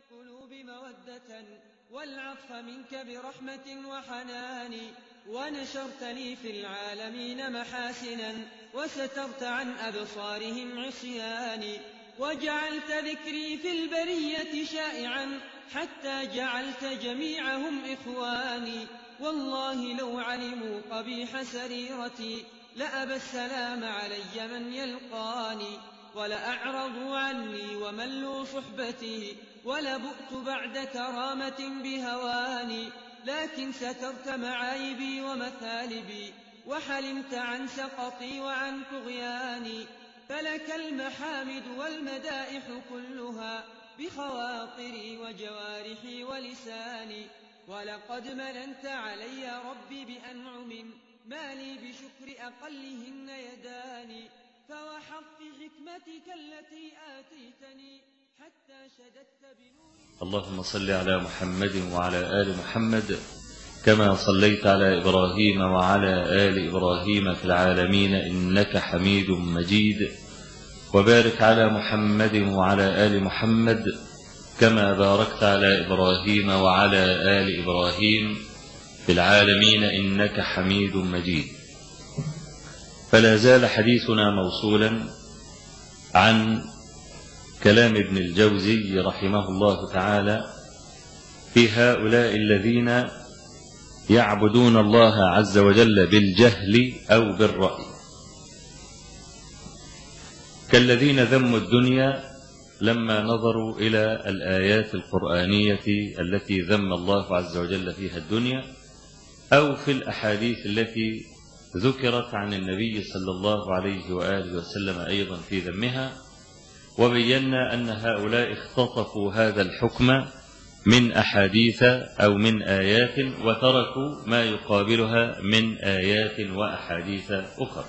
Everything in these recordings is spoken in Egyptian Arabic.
القلوب مودة والعطف منك برحمة وحنان ونشرت لي في العالمين محاسنا وسترت عن أبصارهم عصياني وجعلت ذكري في البرية شائعا حتى جعلت جميعهم إخواني والله لو علموا قبيح سريرتي لأبى السلام علي من يلقاني ولأعرضوا عني وملوا صحبتي ولبؤت بعد كرامة بهواني لكن سترت معايبي ومثالبي وحلمت عن سقطي وعن طغياني فلك المحامد والمدائح كلها بخواطري وجوارحي ولساني ولقد مننت علي ربي بأنعم ما لي بشكر أقلهن يداني فوحظت حكمتك التي آتيتني حتى شددت بنور اللهم صل على محمد وعلى آل محمد كما صليت على إبراهيم وعلى آل إبراهيم في العالمين إنك حميد مجيد وبارك على محمد وعلى آل محمد كما باركت على إبراهيم وعلى آل إبراهيم في العالمين إنك حميد مجيد فلا زال حديثنا موصولا عن كلام ابن الجوزي رحمه الله تعالى في هؤلاء الذين يعبدون الله عز وجل بالجهل أو بالرأي كالذين ذموا الدنيا لما نظروا إلى الآيات القرآنية التي ذم الله عز وجل فيها الدنيا أو في الأحاديث التي ذكرت عن النبي صلى الله عليه وآله وسلم أيضا في ذمها وبينا أن هؤلاء اختطفوا هذا الحكم من أحاديث أو من آيات وتركوا ما يقابلها من آيات وأحاديث أخرى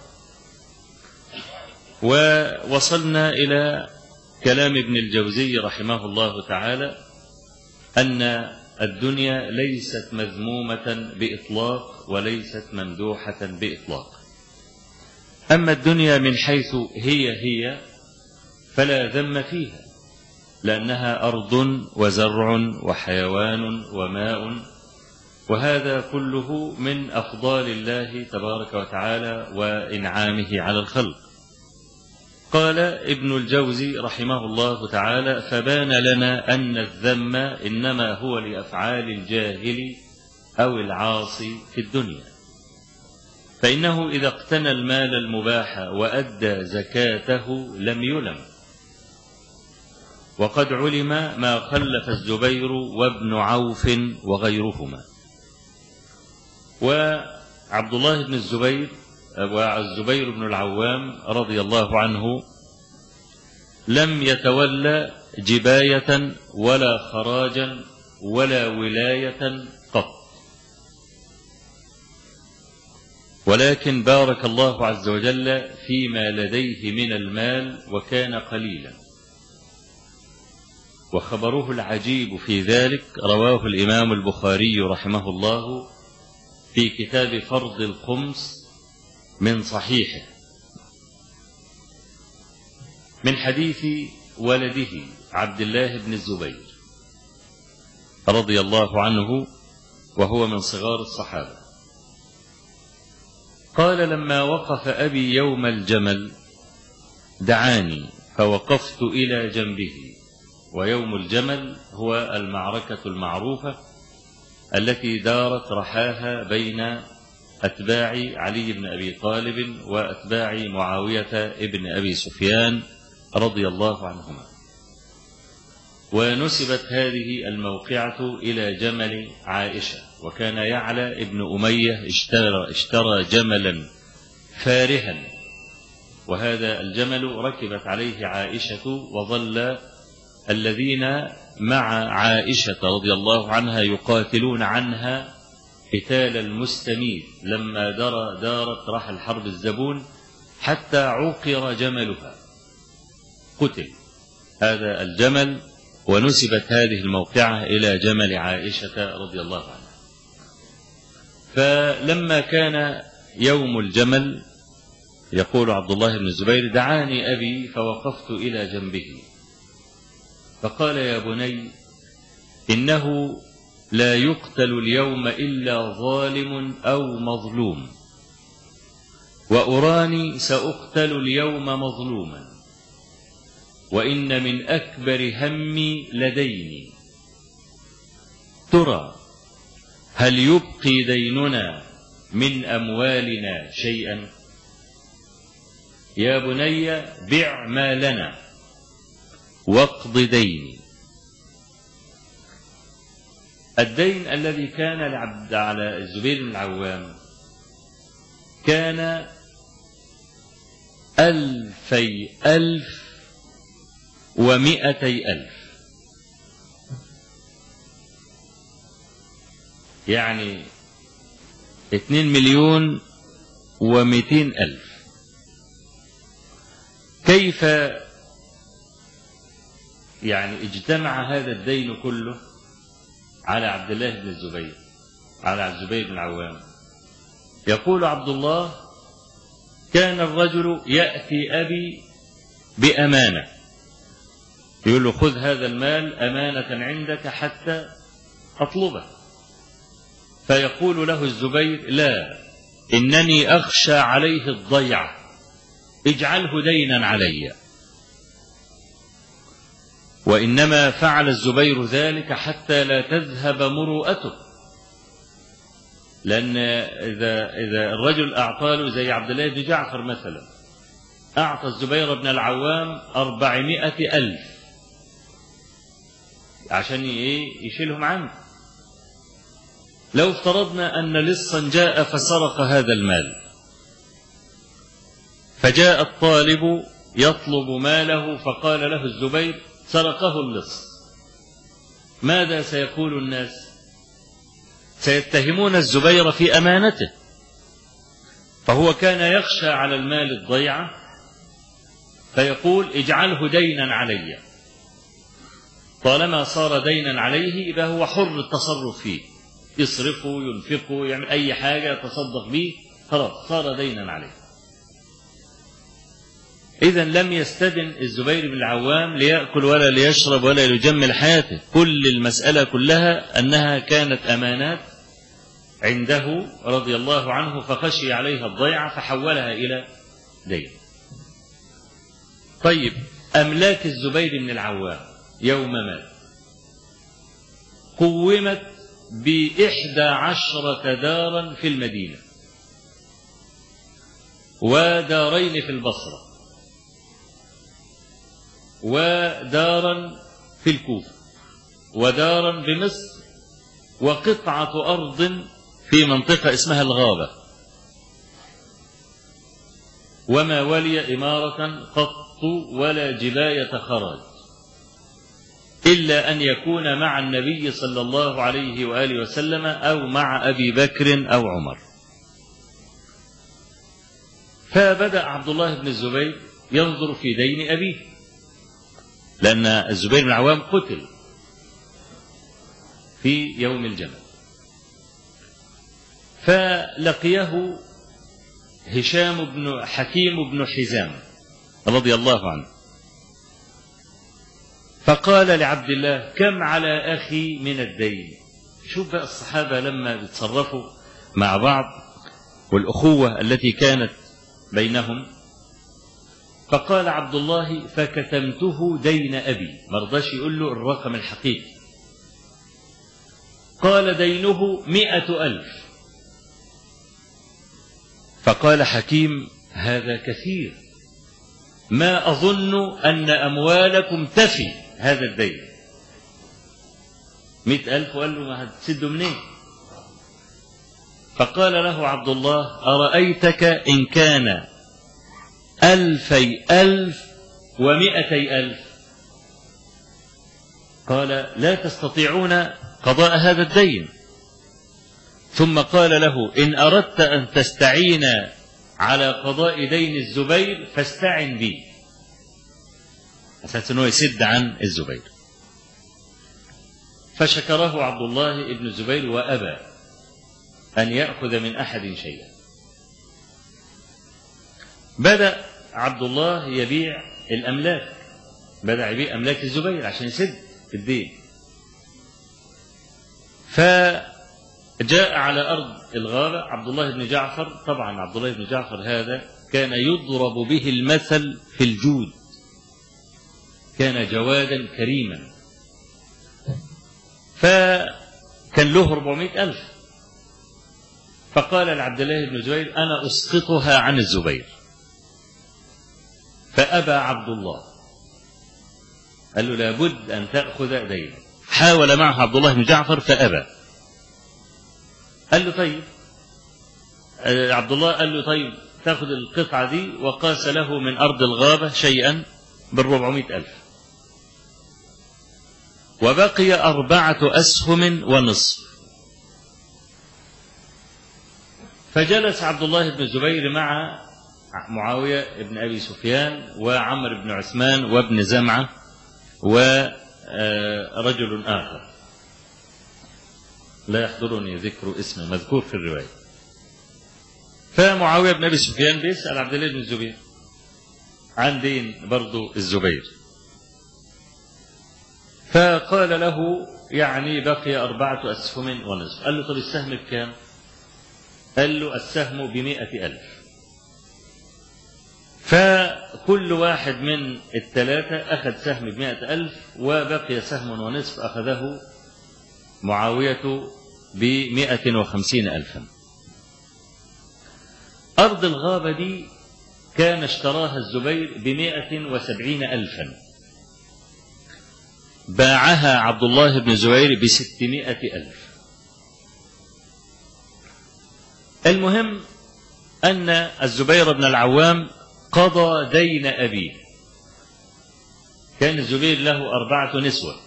ووصلنا إلى كلام ابن الجوزي رحمه الله تعالى أن الدنيا ليست مذمومة بإطلاق وليست ممدوحة بإطلاق أما الدنيا من حيث هي هي فلا ذم فيها لأنها أرض وزرع وحيوان وماء وهذا كله من أفضال الله تبارك وتعالى وإنعامه على الخلق قال ابن الجوزي رحمه الله تعالى فبان لنا أن الذم إنما هو لأفعال الجاهل أو العاصي في الدنيا فإنه إذا اقتنى المال المباح وأدى زكاته لم يلم وقد علم ما خلف الزبير وابن عوف وغيرهما وعبد الله بن الزبير والزبير بن العوام رضي الله عنه لم يتولى جباية ولا خراجا ولا ولاية قط ولكن بارك الله عز وجل فيما لديه من المال وكان قليلا وخبره العجيب في ذلك رواه الإمام البخاري رحمه الله في كتاب فرض الخمس من صحيحه من حديث ولده عبد الله بن الزبير رضي الله عنه وهو من صغار الصحابة قال لما وقف أبي يوم الجمل دعاني فوقفت إلى جنبه ويوم الجمل هو المعركة المعروفة التي دارت رحاها بين أتباع علي بن أبي طالب وأتباع معاوية ابن أبي سفيان رضي الله عنهما ونسبت هذه الموقعة إلى جمل عائشة وكان يعلى ابن أمية اشترى, اشترى جملا فارها وهذا الجمل ركبت عليه عائشة وظل الذين مع عائشة رضي الله عنها يقاتلون عنها قتال المستميت لما در دارت رحل حرب الزبون حتى عقر جملها قتل هذا الجمل ونسبت هذه الموقعة إلى جمل عائشة رضي الله عنها فلما كان يوم الجمل يقول عبد الله بن الزبير دعاني أبي فوقفت إلى جنبه فقال يا بني إنه لا يقتل اليوم إلا ظالم أو مظلوم وأراني سأقتل اليوم مظلوما وإن من أكبر همي لديني ترى هل يبقي ديننا من أموالنا شيئا يا بني بع ما لنا واقض ديني الدين الذي كان لعبد على الزبير بن العوام كان ألفي ألف ومئتي ألف يعني اتنين مليون ومئتين ألف كيف يعني اجتمع هذا الدين كله على عبد الله بن الزبير على الزبير بن العوام يقول عبد الله كان الرجل يأتي أبي بأمانة يقول له خذ هذا المال أمانة عندك حتى أطلبه فيقول له الزبير لا إنني أخشى عليه الضيعة اجعله دينا علي وإنما فعل الزبير ذلك حتى لا تذهب مروءته لأن إذا إذا الرجل أعطى له زي عبد الله بن جعفر مثلا أعطى الزبير بن العوام أربعمائة ألف عشان إيه يشيلهم عنه لو افترضنا أن لصا جاء فسرق هذا المال فجاء الطالب يطلب ماله فقال له الزبير سرقه اللص ماذا سيقول الناس سيتهمون الزبير في امانته فهو كان يخشى على المال الضيعه فيقول اجعله دينا علي طالما صار دينا عليه يبقى هو حر التصرف فيه يصرفه ينفقه يعمل اي حاجه يتصدق به خلاص صار دينا عليه إذا لم يستدن الزبير بن العوام ليأكل ولا ليشرب ولا ليجمل حياته كل المسألة كلها أنها كانت أمانات عنده رضي الله عنه فخشي عليها الضيعة فحولها إلى دين طيب أملاك الزبير بن العوام يوم مات قومت بإحدى عشرة دارا في المدينة ودارين في البصره ودارا في الكوفة ودارا بمصر وقطعة أرض في منطقة اسمها الغابة وما ولي إمارة قط ولا جباية خراج إلا أن يكون مع النبي صلى الله عليه وآله وسلم أو مع أبي بكر أو عمر فبدأ عبد الله بن الزبير ينظر في دين أبيه لأن الزبير بن العوام قتل في يوم الجمل فلقيه هشام بن حكيم بن حزام رضي الله عنه فقال لعبد الله كم على أخي من الدين شوف بقى الصحابة لما بيتصرفوا مع بعض والأخوة التي كانت بينهم فقال عبد الله فكتمته دين أبي مرضاش يقول له الرقم الحقيقي قال دينه مئة ألف فقال حكيم هذا كثير ما أظن أن أموالكم تفي هذا الدين مئة ألف وقال له ما هتسده منين فقال له عبد الله أرأيتك إن كان ألفي ألف ومئتي ألف قال لا تستطيعون قضاء هذا الدين ثم قال له إن أردت أن تستعين على قضاء دين الزبير فاستعن بي أساس أنه يسد عن الزبير فشكره عبد الله بن الزبير وأبى أن يأخذ من أحد شيئا بدأ عبد الله يبيع الأملاك بدأ يبيع أملاك الزبير عشان يسد الدين فجاء على أرض الغابة عبد الله بن جعفر طبعا عبد الله بن جعفر هذا كان يضرب به المثل في الجود كان جوادا كريما فكان له 400 ألف فقال لعبد الله بن زبير أنا أسقطها عن الزبير فأبى عبد الله قال له لابد أن تأخذ دينا حاول معه عبد الله بن جعفر فأبى قال له طيب عبد الله قال له طيب تاخذ القطعة دي وقاس له من أرض الغابة شيئا بالربعمائة ألف وبقي أربعة أسهم ونصف فجلس عبد الله بن الزبير مع معاوية بن أبي سفيان وعمر بن عثمان وابن زمعة ورجل آخر لا يحضرني ذكر اسمه مذكور في الرواية فمعاوية بن أبي سفيان بيسأل عبد الله بن الزبير عن دين برضو الزبير فقال له يعني بقي أربعة أسهم ونصف قال له طب السهم بكام قال له السهم بمئة ألف فكل واحد من الثلاثة أخذ سهم بمئة ألف وبقي سهم ونصف أخذه معاوية بمئة وخمسين ألفا أرض الغابة دي كان اشتراها الزبير بمئة وسبعين ألفا باعها عبد الله بن الزبير بستمائة ألف المهم أن الزبير بن العوام قضى دين أبيه كان الزبير له أربعة نسوة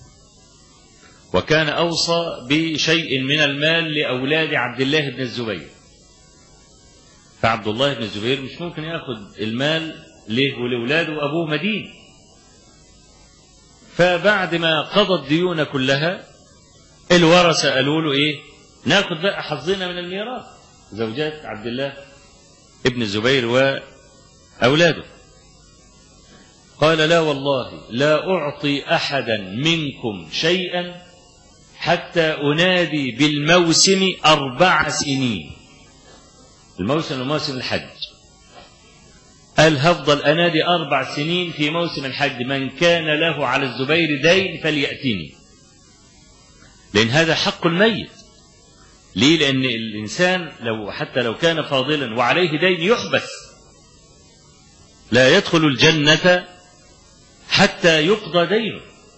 وكان أوصى بشيء من المال لأولاد عبد الله بن الزبير فعبد الله بن الزبير مش ممكن ياخد المال ليه ولأولاده وأبوه مدين فبعد ما قضى الديون كلها الورثة قالوا له إيه ناخد بقى حظنا من الميراث زوجات عبد الله ابن الزبير وأولاده قال لا والله لا أعطي أحدا منكم شيئا حتى أنادي بالموسم أربع سنين الموسم وموسم الحج قال هفضل أنادي أربع سنين في موسم الحج من كان له على الزبير دين فليأتني لأن هذا حق الميت ليه لأن الإنسان لو حتى لو كان فاضلا وعليه دين يحبس لا يدخل الجنة حتى يقضى دينه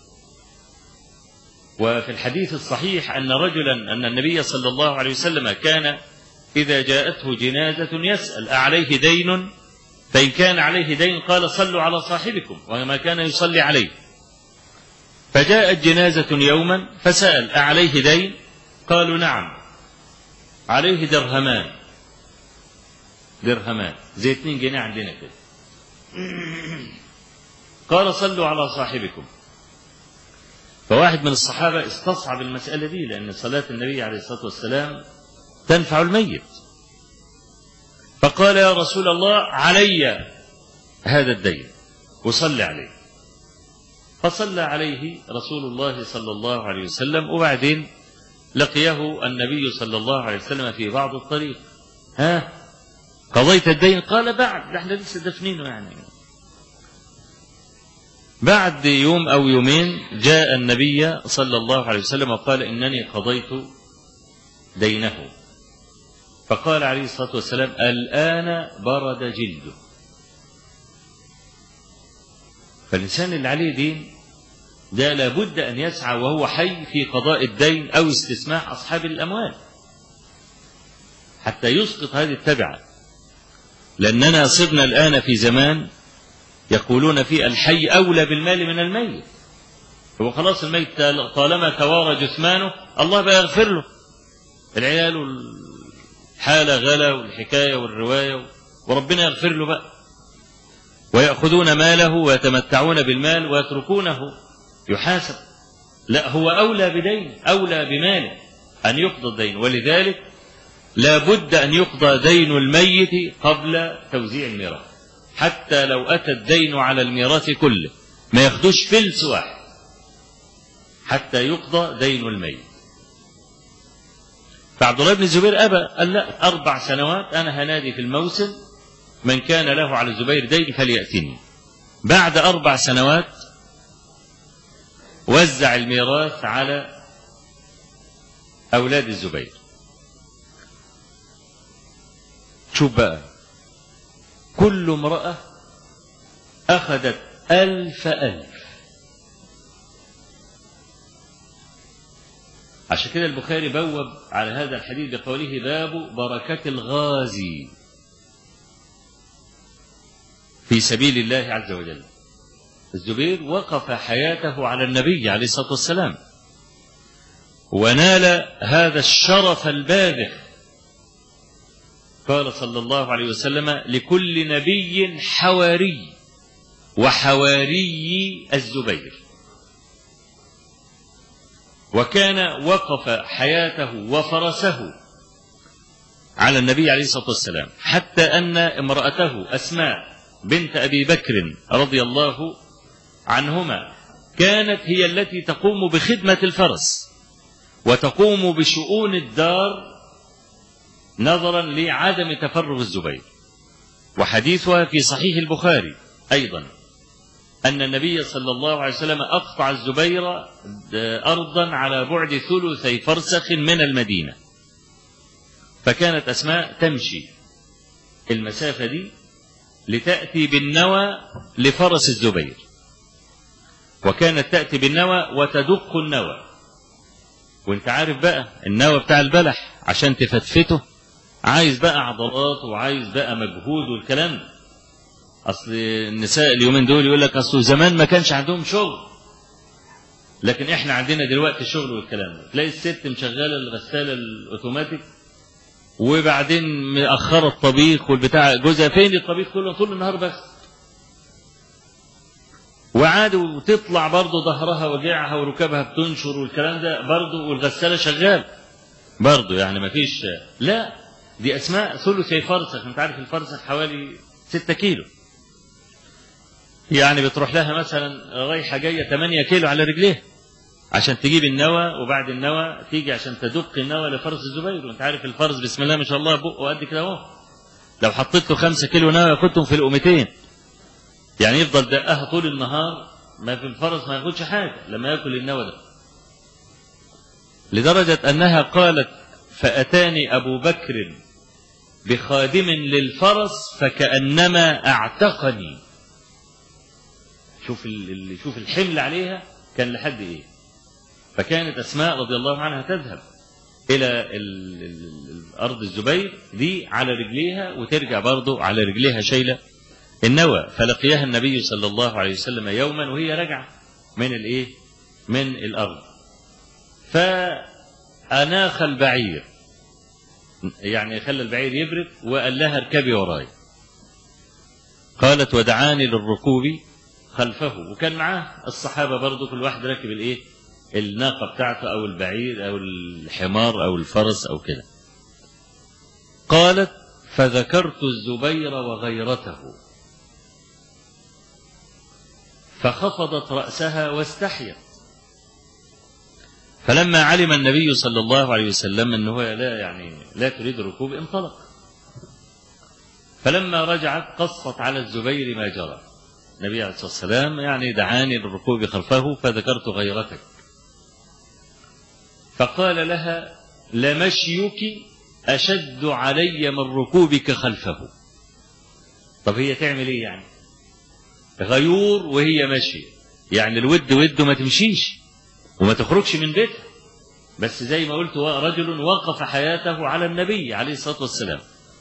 وفي الحديث الصحيح أن رجلا أن النبي صلى الله عليه وسلم كان إذا جاءته جنازة يسأل أعليه دين فإن كان عليه دين قال صلوا على صاحبكم وما كان يصلي عليه فجاءت جنازة يوما فسأل أعليه دين قالوا نعم عليه درهمان درهمان زي 2 جنيه عندنا كده قال صلوا على صاحبكم فواحد من الصحابة استصعب المسألة دي لأن صلاة النبي عليه الصلاة والسلام تنفع الميت فقال يا رسول الله علي هذا الدين وصلي عليه فصلى عليه رسول الله صلى الله عليه وسلم وبعدين لقيه النبي صلى الله عليه وسلم في بعض الطريق ها قضيت الدين قال بعد ده احنا لسه دفنينه يعني بعد يوم او يومين جاء النبي صلى الله عليه وسلم وقال انني قضيت دينه فقال عليه الصلاه والسلام الان برد جلده فالانسان اللي عليه دين ده لابد ان يسعى وهو حي في قضاء الدين او استسماح اصحاب الاموال حتى يسقط هذه التبعه لاننا صرنا الان في زمان يقولون فيه الحي أولى بالمال من الميت هو خلاص الميت طالما توارى جثمانه الله بقى يغفر له العيال والحالة غلا والحكاية والرواية وربنا يغفر له بقى ويأخذون ماله ويتمتعون بالمال ويتركونه يحاسب لا هو أولى بدين أولى بماله أن يقضى الدين ولذلك لا بد أن يقضى دين الميت قبل توزيع الميراث حتى لو أتى الدين على الميراث كله ما ياخدوش فلس واحد حتى يقضى دين الميت فعبد الله بن الزبير أبى قال لا أربع سنوات أنا هنادي في الموسم من كان له على الزبير دين فليأتني بعد أربع سنوات وزع الميراث على أولاد الزبير شوف بقى كل امرأة أخذت ألف ألف عشان كده البخاري بوب على هذا الحديث بقوله باب بركة الغازي في سبيل الله عز وجل الزبير وقف حياته على النبي عليه الصلاة والسلام ونال هذا الشرف الباذخ قال صلى الله عليه وسلم لكل نبي حواري وحواري الزبير وكان وقف حياته وفرسه على النبي عليه الصلاه والسلام حتى ان امراته اسماء بنت ابي بكر رضي الله عنهما كانت هي التي تقوم بخدمه الفرس وتقوم بشؤون الدار نظرا لعدم تفرغ الزبير وحديثها في صحيح البخاري ايضا ان النبي صلى الله عليه وسلم اقطع الزبير ارضا على بعد ثلثي فرسخ من المدينه فكانت اسماء تمشي المسافه دي لتاتي بالنوى لفرس الزبير وكانت تاتي بالنوى وتدق النوى وانت عارف بقى النوى بتاع البلح عشان تفتفته عايز بقى عضلات وعايز بقى مجهود والكلام ده اصل النساء اليومين دول يقول لك اصل زمان ما كانش عندهم شغل لكن احنا عندنا دلوقتي شغل والكلام ده تلاقي الست مشغله الغساله الاوتوماتيك وبعدين مأخرة الطبيخ والبتاع جوزها فين الطبيخ كله طول النهار بس وعاد وتطلع برضه ظهرها وجعها وركبها بتنشر والكلام ده برضه والغسالة شغال برضه يعني ما فيش لا دي اسماء ثلثي فرسخ انت عارف الفرسخ حوالي 6 كيلو يعني بتروح لها مثلا رايحة جاية 8 كيلو على رجليها عشان تجيب النوى وبعد النوى تيجي عشان تدق النوى لفرس الزبير وانت عارف الفرس بسم الله ما شاء الله بقه قد كده اهو لو حطيت له 5 كيلو نوى ياخدهم في القومتين يعني يفضل دقها طول النهار ما في الفرس ما ياخدش حاجة لما ياكل النوى ده لدرجة أنها قالت فأتاني أبو بكر بخادم للفرس فكأنما أعتقني شوف ال... شوف الحمل عليها كان لحد ايه فكانت اسماء رضي الله عنها تذهب الى ال... ال... ارض الزبير دي على رجليها وترجع برضه على رجليها شايله النوى فلقيها النبي صلى الله عليه وسلم يوما وهي راجعه من الايه من الارض فاناخ البعير يعني خلى البعير يبرد وقال لها اركبي وراي قالت ودعاني للركوب خلفه وكان معاه الصحابة برضه كل واحد راكب الايه الناقة بتاعته او البعير او الحمار او الفرس او كده قالت فذكرت الزبير وغيرته فخفضت رأسها واستحيت فلما علم النبي صلى الله عليه وسلم انه لا يعني لا تريد الركوب انطلق فلما رجعت قصت على الزبير ما جرى النبي عليه الصلاة والسلام يعني دعاني للركوب خلفه فذكرت غيرتك فقال لها لمشيك أشد علي من ركوبك خلفه طب هي تعمل ايه يعني غيور وهي ماشية يعني الود وده ما تمشيش وما تخرجش من بيتها بس زي ما قلت رجل وقف حياته على النبي عليه الصلاة والسلام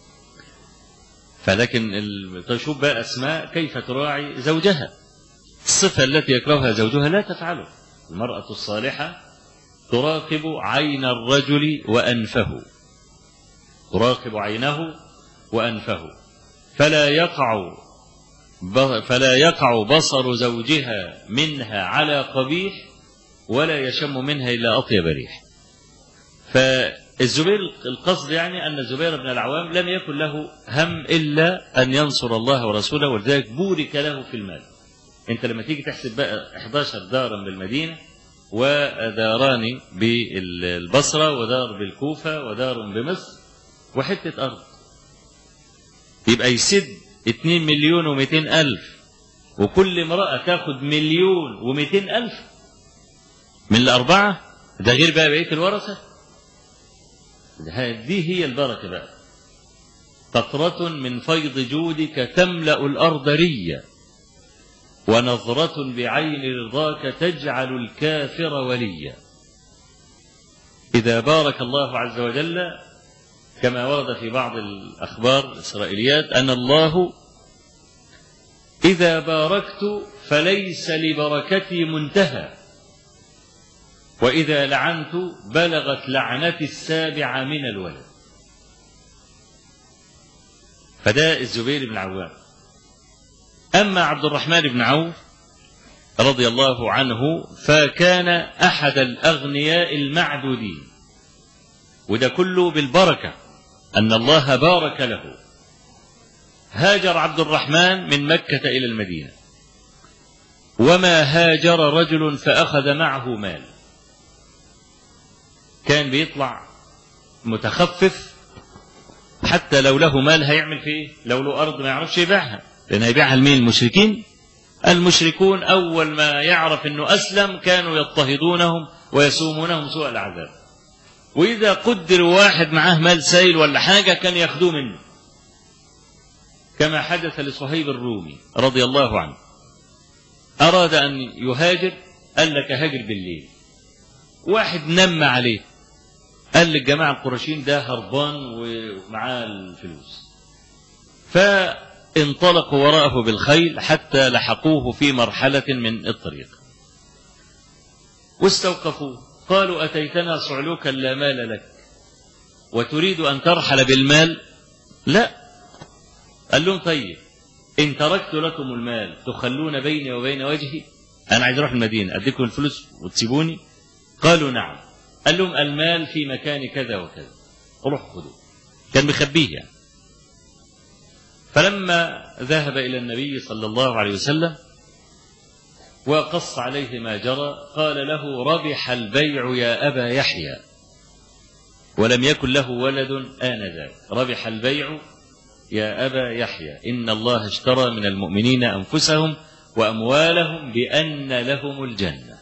فلكن تشوف بقى أسماء كيف تراعي زوجها الصفة التي يكرهها زوجها لا تفعله المرأة الصالحة تراقب عين الرجل وأنفه تراقب عينه وأنفه فلا يقع فلا يقع بصر زوجها منها على قبيح ولا يشم منها إلا أطيب ريح فالزبير القصد يعني أن الزبير بن العوام لم يكن له هم إلا أن ينصر الله ورسوله ولذلك بورك له في المال أنت لما تيجي تحسب بقى 11 دارا بالمدينة وداران بالبصرة ودار بالكوفة ودار بمصر وحتة أرض يبقى يسد 2 مليون و200 ألف وكل امرأة تاخد مليون و200 ألف من الأربعة ده غير بقى بقية الورثة دي هي البركة بقى قطرة من فيض جودك تملأ الأرض ريا ونظرة بعين رضاك تجعل الكافر وليا إذا بارك الله عز وجل كما ورد في بعض الأخبار الإسرائيليات أن الله إذا باركت فليس لبركتي منتهى وإذا لعنت بلغت لعنتي السابعة من الولد فده الزبير بن عوام أما عبد الرحمن بن عوف رضي الله عنه فكان أحد الأغنياء المعدودين وده كله بالبركة أن الله بارك له هاجر عبد الرحمن من مكة إلى المدينة وما هاجر رجل فأخذ معه مال كان بيطلع متخفف حتى لو له مال هيعمل فيه لو له أرض ما يعرفش يبيعها لأن هيبيعها لمين المشركين المشركون أول ما يعرف أنه أسلم كانوا يضطهدونهم ويسومونهم سوء العذاب وإذا قدر واحد معاه مال سيل ولا حاجة كان ياخدوه منه كما حدث لصهيب الرومي رضي الله عنه أراد أن يهاجر قال لك هاجر بالليل واحد نم عليه قال للجماعة القرشين ده هربان ومعاه الفلوس فانطلقوا وراءه بالخيل حتى لحقوه في مرحلة من الطريق واستوقفوه قالوا أتيتنا صعلوكا لا مال لك وتريد أن ترحل بالمال لا قال لهم طيب إن تركت لكم المال تخلون بيني وبين وجهي أنا عايز أروح المدينة أديكم الفلوس وتسيبوني قالوا نعم قال لهم المال في مكان كذا وكذا روحوا خذوه كان مخبيه يعني فلما ذهب إلى النبي صلى الله عليه وسلم وقص عليه ما جرى قال له ربح البيع يا أبا يحيى ولم يكن له ولد آنذاك ربح البيع يا أبا يحيى إن الله اشترى من المؤمنين أنفسهم وأموالهم بأن لهم الجنة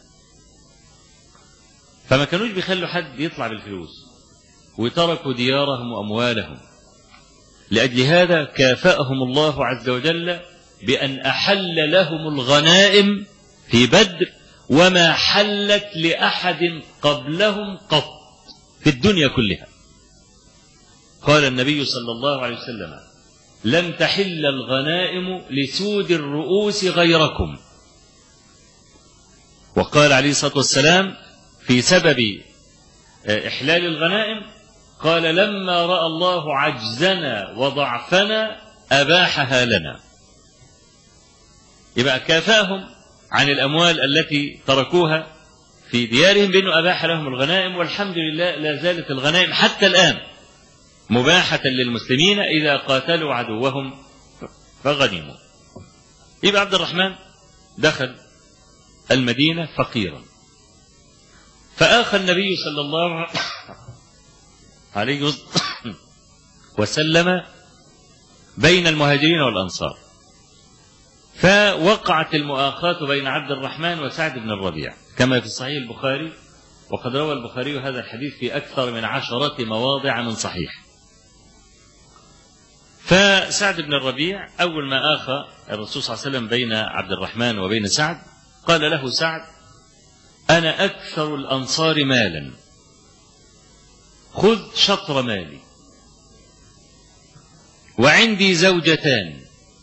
فما كانوش بيخلوا حد يطلع بالفلوس وتركوا ديارهم وأموالهم لأجل هذا كافأهم الله عز وجل بأن أحل لهم الغنائم في بدر وما حلت لأحد قبلهم قط في الدنيا كلها قال النبي صلى الله عليه وسلم لم تحل الغنائم لسود الرؤوس غيركم وقال عليه الصلاة والسلام في سبب إحلال الغنائم قال لما رأى الله عجزنا وضعفنا أباحها لنا يبقى كافاهم عن الأموال التي تركوها في ديارهم بأنه أباح لهم الغنائم والحمد لله لا زالت الغنائم حتى الآن مباحة للمسلمين إذا قاتلوا عدوهم فغنموا يبقى عبد الرحمن دخل المدينة فقيرا فآخى النبي صلى الله عليه وسلم بين المهاجرين والأنصار فوقعت المؤاخاة بين عبد الرحمن وسعد بن الربيع كما في صحيح البخاري وقد روى البخاري هذا الحديث في أكثر من عشرة مواضع من صحيح فسعد بن الربيع أول ما آخى الرسول صلى الله عليه وسلم بين عبد الرحمن وبين سعد قال له سعد أنا أكثر الأنصار مالا خذ شطر مالي وعندي زوجتان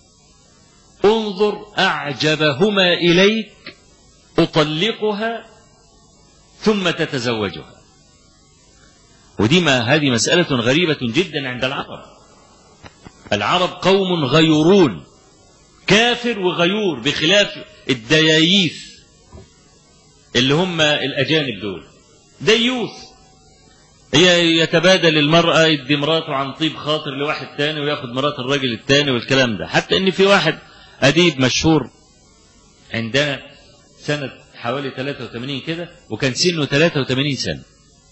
انظر أعجبهما إليك أطلقها ثم تتزوجها ودي ما هذه مسألة غريبة جدا عند العرب العرب قوم غيورون كافر وغيور بخلاف الدياييث اللي هم الأجانب دول ديوث هي يتبادل المرأة يدي مراته عن طيب خاطر لواحد تاني وياخد مرات الراجل التاني والكلام ده حتى ان في واحد أديب مشهور عندنا سنة حوالي 83 كده وكان سنه 83 سنة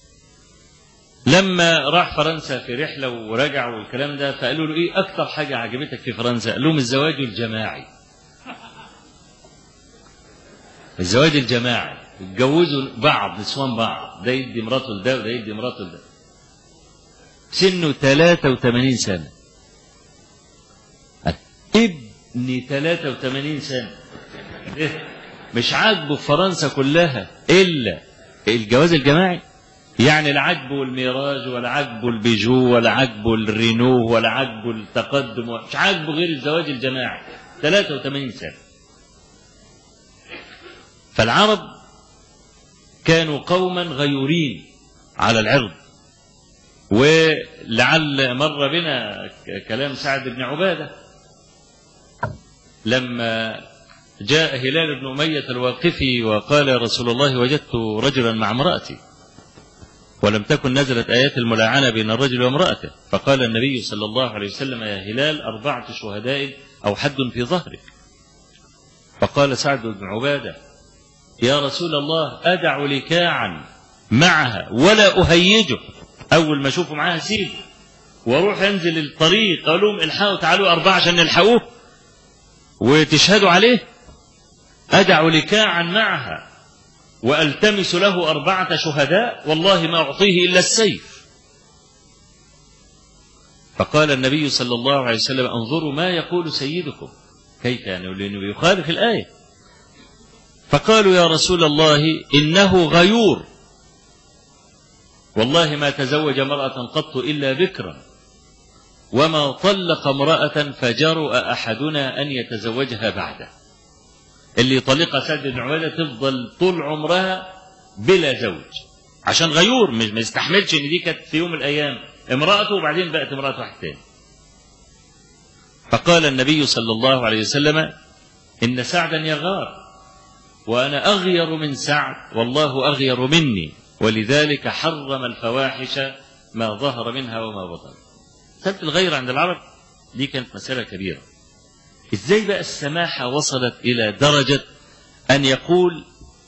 لما راح فرنسا في رحلة ورجع والكلام ده فقالوا له ايه اكتر حاجة عجبتك في فرنسا قال لهم الزواج الجماعي الزواج الجماعي اتجوزوا بعض نسوان بعض ده يدي مراته لده وده يدي مراته لده سنه 83 سنة ابني 83 سنة إيه؟ مش عاجبه في فرنسا كلها إلا الجواز الجماعي يعني لا عاجبه الميراج ولا عاجبه البيجو ولا عاجبه الرينو ولا عاجبه التقدم مش عاجبه غير الزواج الجماعي 83 سنة فالعرب كانوا قوما غيورين على العرض ولعل مر بنا كلام سعد بن عباده لما جاء هلال بن أمية الواقفي وقال يا رسول الله وجدت رجلا مع امرأتي ولم تكن نزلت آيات الملاعنة بين الرجل وامرأته فقال النبي صلى الله عليه وسلم يا هلال أربعة شهداء أو حد في ظهرك فقال سعد بن عبادة يا رسول الله أدع لكاعا معها ولا أهيجه أول ما أشوفه معاها سيب واروح انزل الطريق اقول لهم الحقوا تعالوا اربعه عشان نلحقوه وتشهدوا عليه أدع لكاعا معها وألتمس له أربعة شهداء والله ما أعطيه إلا السيف فقال النبي صلى الله عليه وسلم انظروا ما يقول سيدكم كيف يعني لأنه يخالف الآية فقالوا يا رسول الله إنه غيور والله ما تزوج امرأة قط إلا بكرا وما طلق امرأة فجرؤ أحدنا أن يتزوجها بعده اللي يطلقها سعد بن عبادة تفضل طول عمرها بلا زوج عشان غيور مش ما يستحملش ان دي كانت في يوم من الايام امرأته وبعدين بقت امرأة واحد تاني فقال النبي صلى الله عليه وسلم إن سعدا يغار وأنا أغير من سعد والله أغير مني ولذلك حرم الفواحش ما ظهر منها وما بطن مسألة الغير عند العرب دي كانت مسألة كبيرة ازاي بقى السماحة وصلت إلى درجة أن يقول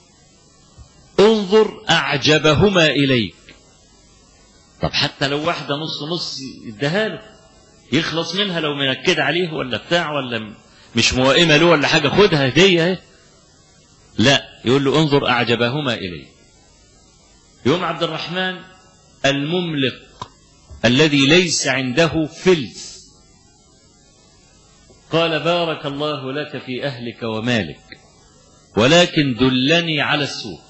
انظر أعجبهما إليك طب حتى لو واحدة نص نص اداها له يخلص منها لو منكد عليه ولا بتاع ولا مش موائمة له ولا حاجة خدها هدية اهي لا يقول له انظر أعجبهما إليك يوم عبد الرحمن المملق الذي ليس عنده فلس قال بارك الله لك في أهلك ومالك ولكن دلني على السوق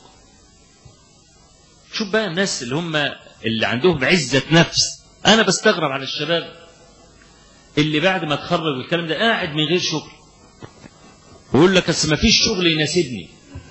شوف بقى الناس اللي هم اللي عندهم عزة نفس أنا بستغرب على الشباب اللي بعد ما تخرج والكلام ده قاعد من غير شغل ويقول لك أصل ما فيش شغل يناسبني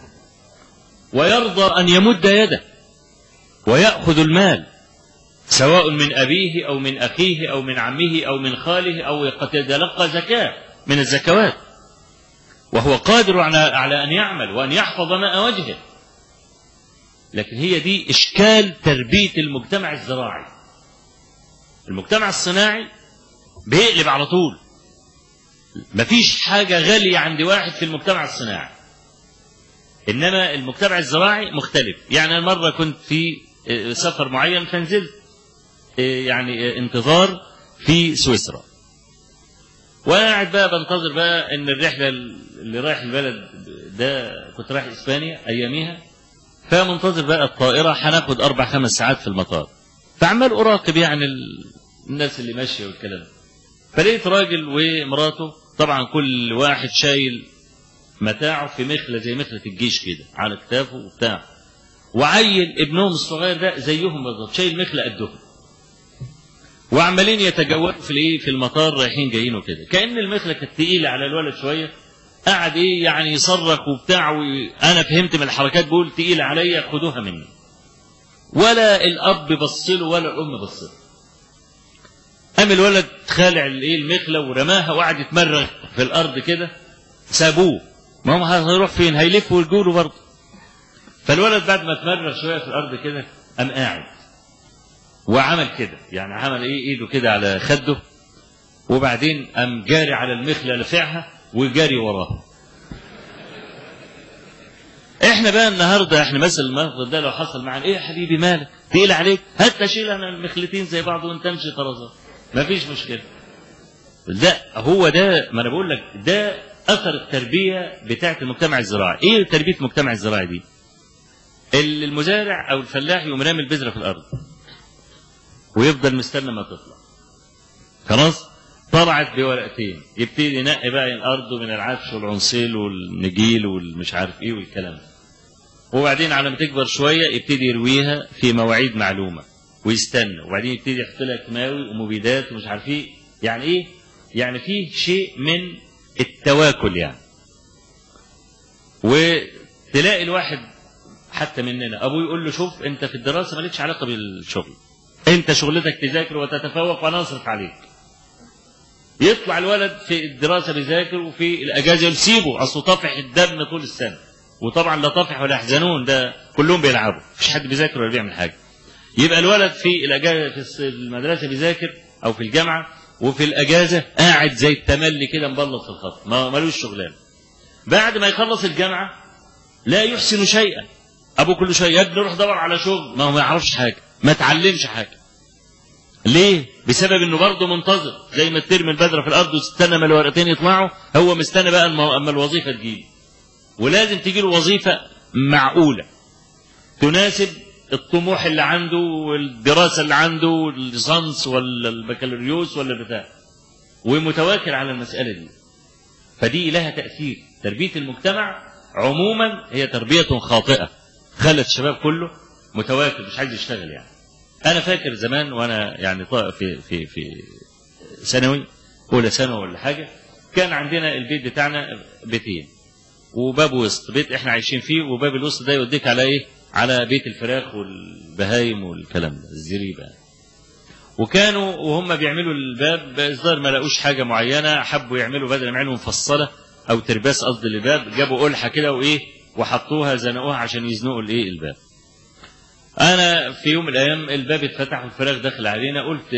ويرضى أن يمد يده ويأخذ المال سواء من أبيه أو من أخيه أو من عمه أو من خاله أو يتلقى زكاة من الزكوات وهو قادر على على أن يعمل وأن يحفظ ماء وجهه لكن هي دي إشكال تربية المجتمع الزراعي المجتمع الصناعي بيقلب على طول مفيش حاجة غالية عند واحد في المجتمع الصناعي إنما المجتمع الزراعي مختلف يعني أنا مرة كنت في سفر معين فنزلت يعني انتظار في سويسرا وانا قاعد بقى بنتظر بقى ان الرحله اللي رايح البلد ده كنت رايح اسبانيا اياميها فمنتظر بقى الطائره هناخد اربع خمس ساعات في المطار فعمال اراقب يعني الناس اللي ماشيه والكلام فلقيت راجل ومراته طبعا كل واحد شايل متاعه في مخله زي مخله الجيش كده على كتافه وبتاع وعيل ابنهم الصغير ده زيهم بالظبط شايل مخله قدهم وعمالين يتجولوا في الايه في المطار رايحين جايين وكده كان المخله كانت تقيله على الولد شويه قعد ايه يعني يصرخ وبتاع انا فهمت من الحركات بقول تقيله عليا خدوها مني ولا الاب بص له ولا الام بص له قام الولد خالع الايه المخله ورماها وقعد يتمرغ في الارض كده سابوه ما هم هيروح فين هيلف ويجوله برضه فالولد بعد ما اتمرغ شويه في الارض كده قام قاعد وعمل كده يعني عمل ايه ايده كده على خده وبعدين قام جاري على المخله لفعها وجاري وراها احنا بقى النهارده احنا مثلا الموقف ده لو حصل معانا ايه يا حبيبي مالك تقيل عليك هات اشيل انا المخلتين زي بعض وانت امشي طرزات مفيش مشكله لا هو ده ما انا بقول لك ده اثر التربيه بتاعه المجتمع الزراعي ايه تربيه المجتمع الزراعي دي المزارع او الفلاح يقوم رامي البذره في الارض ويفضل مستنى ما تطلع خلاص طلعت بورقتين يبتدي ينقي بقى الارض من العفش والعنصيل والنجيل والمش عارف ايه والكلام ده وبعدين على ما تكبر شويه يبتدي يرويها في مواعيد معلومه ويستنى وبعدين يبتدي يحط لها كيماوي ومبيدات ومش عارف ايه يعني ايه يعني فيه شيء من التواكل يعني وتلاقي الواحد حتى مننا ابوه يقول له شوف انت في الدراسه مالكش علاقه بالشغل انت شغلتك تذاكر وتتفوق وانا اصرف عليك يطلع الولد في الدراسه بيذاكر وفي الاجازه يسيبه اصله طافح الدم طول السنه وطبعا لا طافح ولا يحزنون ده كلهم بيلعبوا مفيش حد بيذاكر ولا بيعمل حاجه يبقى الولد في الاجازه في المدرسه بيذاكر او في الجامعه وفي الاجازه قاعد زي التملي كده مبلط في الخط ما ملوش شغلانه بعد ما يخلص الجامعه لا يحسن شيئا ابو كل شيء يا ابني روح دور على شغل ما هو ما يعرفش حاجه ما اتعلمش حاجه ليه بسبب انه برضه منتظر زي ما ترمي البذره في الارض وتستنى ما الورقتين يطلعوا هو مستنى بقى اما الوظيفه تجيله ولازم تجي له وظيفه معقوله تناسب الطموح اللي عنده والدراسه اللي عنده الليسانس ولا البكالوريوس ولا البتاع ومتواكل على المساله دي فدي لها تاثير تربيه المجتمع عموما هي تربيه خاطئه خلت الشباب كله متواكل مش عايز يشتغل يعني انا فاكر زمان وانا يعني في في في ثانوي اولى ثانوي ولا حاجه كان عندنا البيت بتاعنا بيتين وباب وسط بيت احنا عايشين فيه وباب الوسط ده يوديك على ايه على بيت الفراخ والبهايم والكلام ده الزريبه وكانوا وهم بيعملوا الباب الظاهر ما لقوش حاجه معينه حبوا يعملوا بدل ما يعملوا مفصله او ترباس قصد الباب جابوا قلحه كده وايه وحطوها زنقوها عشان يزنقوا الايه الباب انا في يوم من الايام الباب اتفتح والفراخ دخل علينا قلت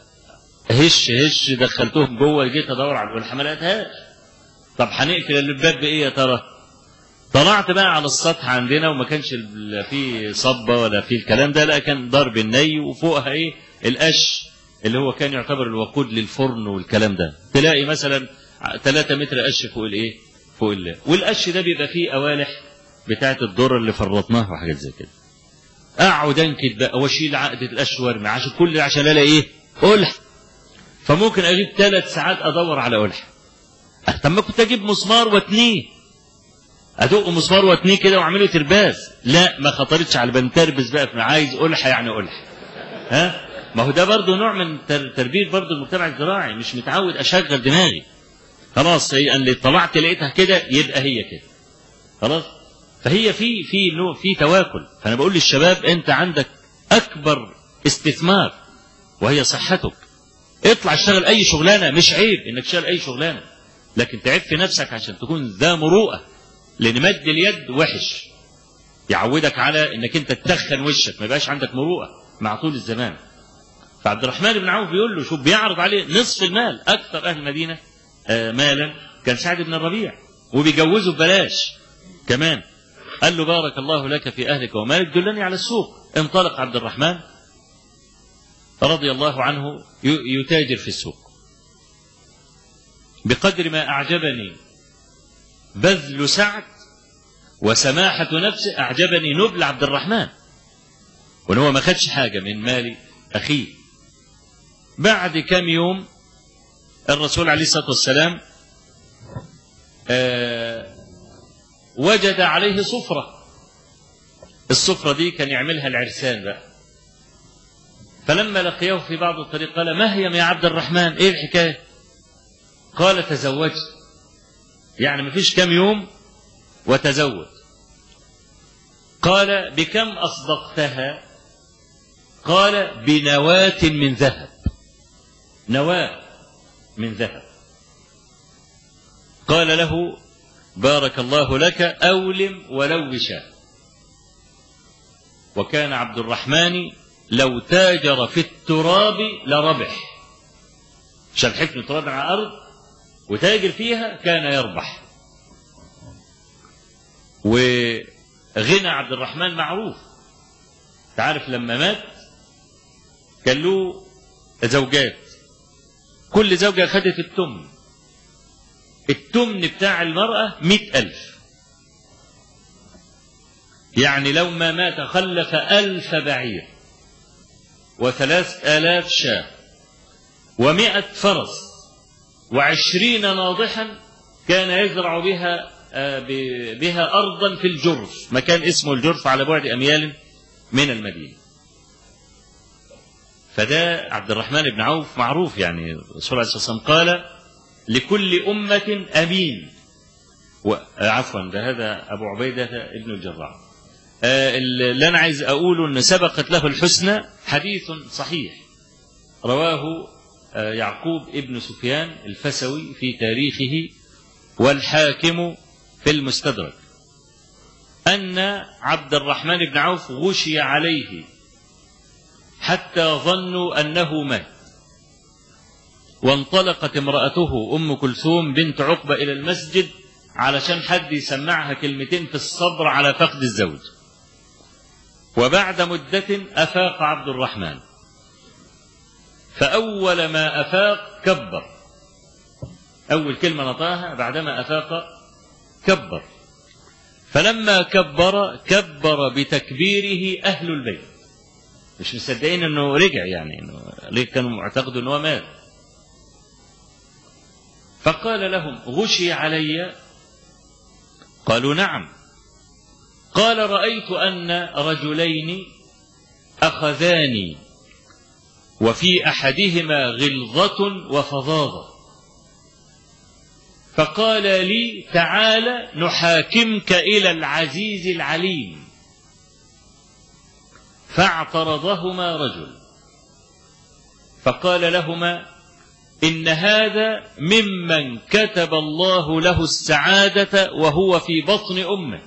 هش هش دخلتهم جوه جيت ادور على القلحه ما لقيتهاش طب هنقفل الباب بايه يا ترى طلعت بقى على السطح عندنا وما كانش لا في صبه ولا في الكلام ده لا كان ضرب الني وفوقها ايه القش اللي هو كان يعتبر الوقود للفرن والكلام ده تلاقي مثلا 3 متر قش فوق الايه فوق الله والقش ده بيبقى فيه قوالح بتاعه الذره اللي فرطناها وحاجات زي كده اقعد انكد بقى واشيل عقده القش وارمي عشان كل عشان الاقي ايه قلح فممكن اجيب ثلاث ساعات ادور على قلح طب ما كنت اجيب مسمار واتنيه ادق مسمار واتنيه كده واعمله ترباس لا ما خطرتش على بال تربس بقى في عايز قلح يعني قلح ها ما هو ده برضه نوع من تربيه برضه المجتمع الزراعي مش متعود اشغل دماغي خلاص هي اللي طلعت لقيتها كده يبقى هي كده خلاص فهي في في نوع في تواكل فانا بقول للشباب انت عندك اكبر استثمار وهي صحتك اطلع اشتغل اي شغلانه مش عيب انك تشتغل اي شغلانه لكن تعب في نفسك عشان تكون ذا مروءه لان مد اليد وحش يعودك على انك انت تدخن وشك ما يبقاش عندك مروءه مع طول الزمان فعبد الرحمن بن عوف بيقول له شوف بيعرض عليه نصف المال اكثر اهل المدينه آه مالا كان سعد بن الربيع وبيجوزه ببلاش كمان قال له بارك الله لك في اهلك ومالك دلني على السوق انطلق عبد الرحمن رضي الله عنه يتاجر في السوق بقدر ما اعجبني بذل سعد وسماحة نفسه أعجبني نبل عبد الرحمن وإن هو ما خدش حاجة من مال أخيه بعد كم يوم الرسول عليه الصلاة والسلام آه وجد عليه صفرة الصفرة دي كان يعملها العرسان بقى فلما لقيه في بعض الطريق قال ما هي يا عبد الرحمن ايه الحكاية قال تزوجت يعني ما فيش كم يوم وتزوج قال بكم أصدقتها قال بنواة من ذهب نواة من ذهب قال له بارك الله لك أولم ولو بشاة وكان عبد الرحمن لو تاجر في التراب لربح شال حكم التراب على الأرض وتاجر فيها كان يربح غنى عبد الرحمن معروف تعرف لما مات كان له زوجات كل زوجة خدت التمن التمن بتاع المرأة مئة ألف يعني لو ما مات خلف ألف بعير وثلاث آلاف شاة ومئة فرس وعشرين ناضحا كان يزرع بها بها أرضا في الجرف مكان اسمه الجرف على بعد أميال من المدينة فده عبد الرحمن بن عوف معروف يعني الرسول عليه الصلاة والسلام قال لكل أمة أمين عفوا ده هذا أبو عبيدة ابن الجراح اللي أنا عايز أقوله أن سبقت له الحسنى حديث صحيح رواه يعقوب ابن سفيان الفسوي في تاريخه والحاكم في المستدرك أن عبد الرحمن بن عوف غشي عليه حتى ظنوا أنه مات وانطلقت امرأته أم كلثوم بنت عقبة إلى المسجد علشان حد يسمعها كلمتين في الصبر على فقد الزوج وبعد مدة أفاق عبد الرحمن فأول ما أفاق كبر أول كلمة نطاها بعدما أفاق كبر فلما كبر كبر بتكبيره أهل البيت مش مصدقين انه رجع يعني انه ليه كانوا معتقدوا انه مات فقال لهم غشي علي قالوا نعم قال رأيت أن رجلين أخذاني وفي أحدهما غلظة وفظاظة فقال لي تعال نحاكمك إلى العزيز العليم فاعترضهما رجل فقال لهما إن هذا ممن كتب الله له السعادة وهو في بطن أمه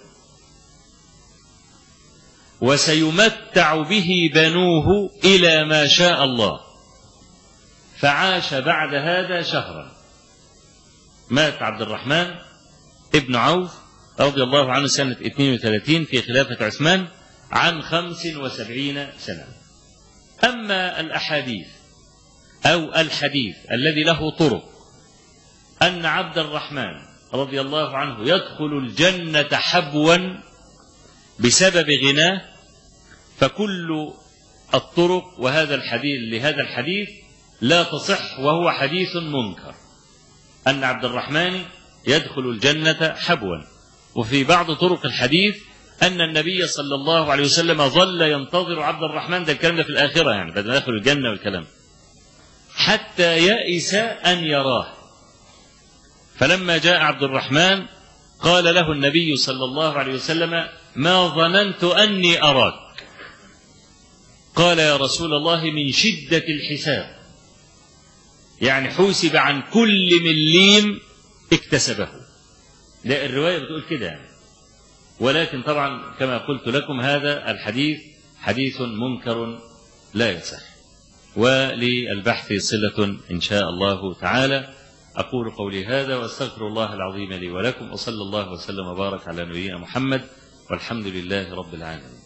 وسيمتع به بنوه إلى ما شاء الله فعاش بعد هذا شهرا مات عبد الرحمن ابن عوف رضي الله عنه سنة 32 في خلافة عثمان عن خمس وسبعين سنة أما الأحاديث أو الحديث الذي له طرق أن عبد الرحمن رضي الله عنه يدخل الجنة حبوا بسبب غناه فكل الطرق وهذا الحديث لهذا الحديث لا تصح وهو حديث منكر أن عبد الرحمن يدخل الجنة حبوا وفي بعض طرق الحديث أن النبي صلى الله عليه وسلم ظل ينتظر عبد الرحمن ده الكلام ده في الآخرة يعني بعد ما يدخل الجنة والكلام حتى يئس أن يراه فلما جاء عبد الرحمن قال له النبي صلى الله عليه وسلم ما ظننت أني أراك قال يا رسول الله من شدة الحساب يعني حوسب عن كل مليم اكتسبه لا الرواية بتقول كده يعني ولكن طبعا كما قلت لكم هذا الحديث حديث منكر لا يصح وللبحث صلة إن شاء الله تعالى أقول قولي هذا وأستغفر الله العظيم لي ولكم وصلى الله وسلم وبارك على نبينا محمد والحمد لله رب العالمين